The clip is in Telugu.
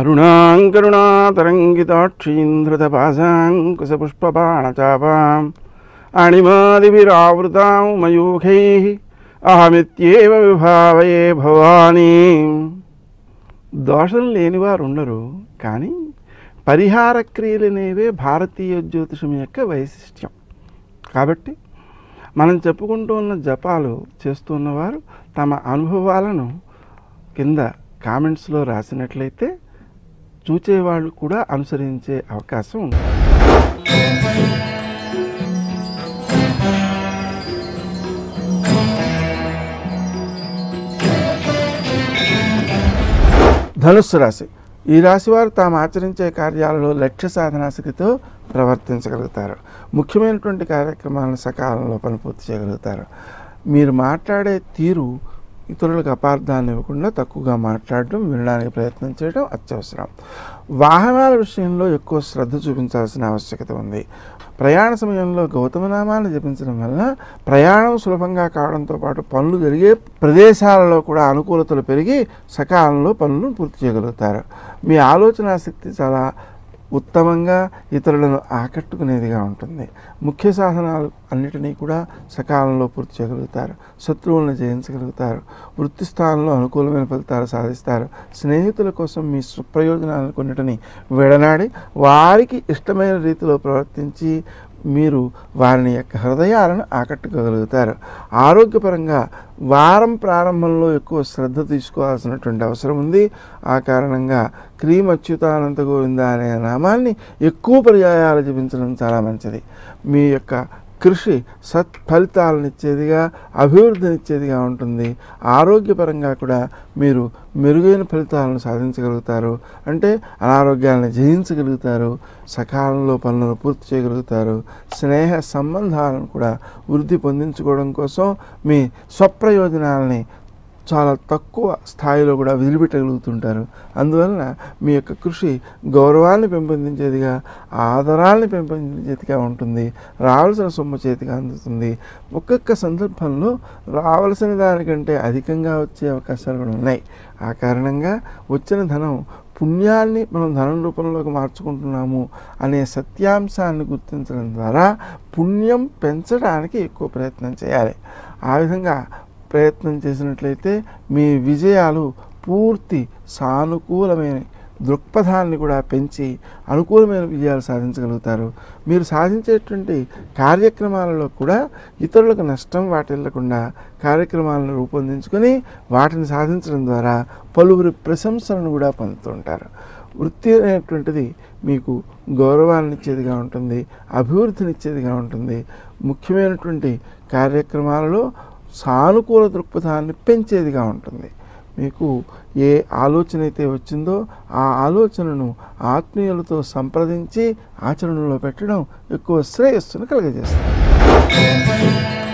అరుణాంకరుణాతరంగితాక్షీంద్రతపాశాంకుశపుష్పబాణచాపాం అణిమాదిభిరావృతాం మయూఖైः అహమిత్యేవ విభావయే భవానీ దోషం లేనివారు ఉండరు కానీ పరిహార క్రియలనేవే భారతీయ జ్యోతిషం యొక్క వైశిష్ట్యం కాబట్టి మనం చెప్పుకుంటూ ఉన్న జపాలు చేస్తున్నవారు తమ అనుభవాలను కింద కామెంట్స్లో రాసినట్లయితే చూచేవాళ్ళు కూడా అనుసరించే అవకాశం ఉంది ధనుస్సు రాశి ఈ రాశి వారు తాము ఆచరించే కార్యాలలో లక్ష్య సాధనాశక్తితో ప్రవర్తించగలుగుతారు ముఖ్యమైనటువంటి కార్యక్రమాలను సకాలంలో పని పూర్తి చేయగలుగుతారు మీరు మాట్లాడే తీరు ఇతరులకు అపార్థాన్ని ఇవ్వకుండా తక్కువగా మాట్లాడడం వినడానికి ప్రయత్నం చేయడం అత్యవసరం వాహనాల విషయంలో ఎక్కువ శ్రద్ధ చూపించాల్సిన ఆవశ్యకత ఉంది ప్రయాణ సమయంలో గౌతమ నామాన్ని జపించడం వలన ప్రయాణం సులభంగా కావడంతో పాటు పనులు జరిగే ప్రదేశాలలో కూడా అనుకూలతలు పెరిగి సకాలంలో పనులను పూర్తి చేయగలుగుతారు మీ ఆలోచన శక్తి చాలా ఉత్తమంగా ఇతరులను ఆకట్టుకునేదిగా ఉంటుంది ముఖ్య సాధనాలు అన్నిటినీ కూడా సకాలంలో పూర్తి చేయగలుగుతారు శత్రువులను జయించగలుగుతారు వృత్తి స్థానంలో అనుకూలమైన ఫలితాలు సాధిస్తారు స్నేహితుల కోసం మీ సుప్రయోజనాలను కొన్నిటిని విడనాడి వారికి ఇష్టమైన రీతిలో ప్రవర్తించి మీరు వారిని యొక్క హృదయాలను ఆకట్టుకోగలుగుతారు ఆరోగ్యపరంగా వారం ప్రారంభంలో ఎక్కువ శ్రద్ధ తీసుకోవాల్సినటువంటి అవసరం ఉంది ఆ కారణంగా క్రీమ్ అచ్యుతానంత గోవింద అనే నామాన్ని ఎక్కువ పర్యాయాలు జపించడం చాలా మంచిది మీ యొక్క కృషి సత్ఫలితాలనిచ్చేదిగా అభివృద్ధినిచ్చేదిగా ఉంటుంది ఆరోగ్యపరంగా కూడా మీరు మెరుగైన ఫలితాలను సాధించగలుగుతారు అంటే అనారోగ్యాలను జయించగలుగుతారు సకాలంలో పనులను పూర్తి చేయగలుగుతారు స్నేహ సంబంధాలను కూడా వృద్ధి పొందించుకోవడం కోసం మీ స్వప్రయోజనాలని చాలా తక్కువ స్థాయిలో కూడా వదిలిపెట్టగలుగుతుంటారు అందువలన మీ యొక్క కృషి గౌరవాన్ని పెంపొందించేదిగా ఆదరాన్ని పెంపొందించేదిగా ఉంటుంది రావాల్సిన సొమ్ము చేతిగా అందుతుంది ఒక్కొక్క సందర్భంలో రావాల్సిన దానికంటే అధికంగా వచ్చే అవకాశాలు కూడా ఉన్నాయి ఆ కారణంగా వచ్చిన ధనం పుణ్యాన్ని మనం ధనం రూపంలోకి మార్చుకుంటున్నాము అనే సత్యాంశాన్ని గుర్తించడం ద్వారా పుణ్యం పెంచడానికి ఎక్కువ ప్రయత్నం చేయాలి ఆ విధంగా ప్రయత్నం చేసినట్లయితే మీ విజయాలు పూర్తి సానుకూలమైన దృక్పథాన్ని కూడా పెంచి అనుకూలమైన విజయాలు సాధించగలుగుతారు మీరు సాధించేటువంటి కార్యక్రమాలలో కూడా ఇతరులకు నష్టం వాటిల్లకుండా కార్యక్రమాలను రూపొందించుకొని వాటిని సాధించడం ద్వారా పలువురి ప్రశంసలను కూడా పొందుతుంటారు వృత్తి అనేటువంటిది మీకు గౌరవాన్ని ఇచ్చేదిగా ఉంటుంది అభివృద్ధినిచ్చేదిగా ఉంటుంది ముఖ్యమైనటువంటి కార్యక్రమాలలో సానుకూల దృక్పథాన్ని పెంచేదిగా ఉంటుంది మీకు ఏ ఆలోచన అయితే వచ్చిందో ఆ ఆలోచనను ఆత్మీయులతో సంప్రదించి ఆచరణలో పెట్టడం ఎక్కువ శ్రేయస్సును కలుగజేస్తుంది